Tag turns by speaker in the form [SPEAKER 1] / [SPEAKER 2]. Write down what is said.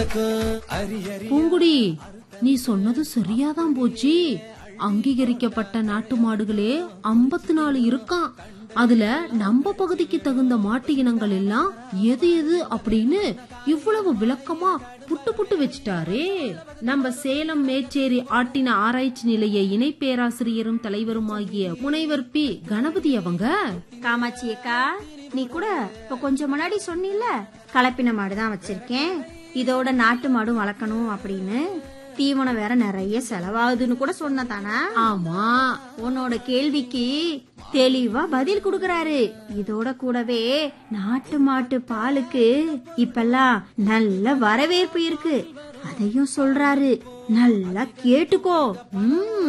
[SPEAKER 1] பூங்குடி நீ சொன்னது சரியாதான் போச்சு அங்கீகரிக்கப்பட்ட நாட்டு மாடுகளே 54 நாலு இருக்கான் அதுல நம்ம பகுதிக்கு தகுந்த மாட்டு இனங்கள் எல்லாம் எது எது அப்படின்னு இவ்வளவு விளக்கமா புட்டு புட்டு வச்சுட்டாரே நம்ம சேலம் மேச்சேரி ஆட்டின ஆராய்ச்சி நிலைய இணை பேராசிரியரும் தலைவருமாகிய முனைவர் பி கணபதி அவங்க
[SPEAKER 2] காமாட்சி அக்கா நீ கூட இப்ப கொஞ்சம் முன்னாடி சொன்னில கலப்பின மாடு தான் வச்சிருக்கேன் இதோட நாட்டு மாடும் வளர்க்கணும் அப்படின்னு தீவனம் வேற நிறைய செலவாகுதுன்னு கூட சொன்ன தானா
[SPEAKER 1] ஆமா
[SPEAKER 2] உன்னோட கேள்விக்கு தெளிவா பதில் கொடுக்கறாரு இதோட கூடவே நாட்டு மாட்டு பாலுக்கு இப்பெல்லாம் நல்ல வரவேற்பு இருக்கு அதையும் சொல்றாரு நல்லா கேட்டுக்கோ
[SPEAKER 1] ம்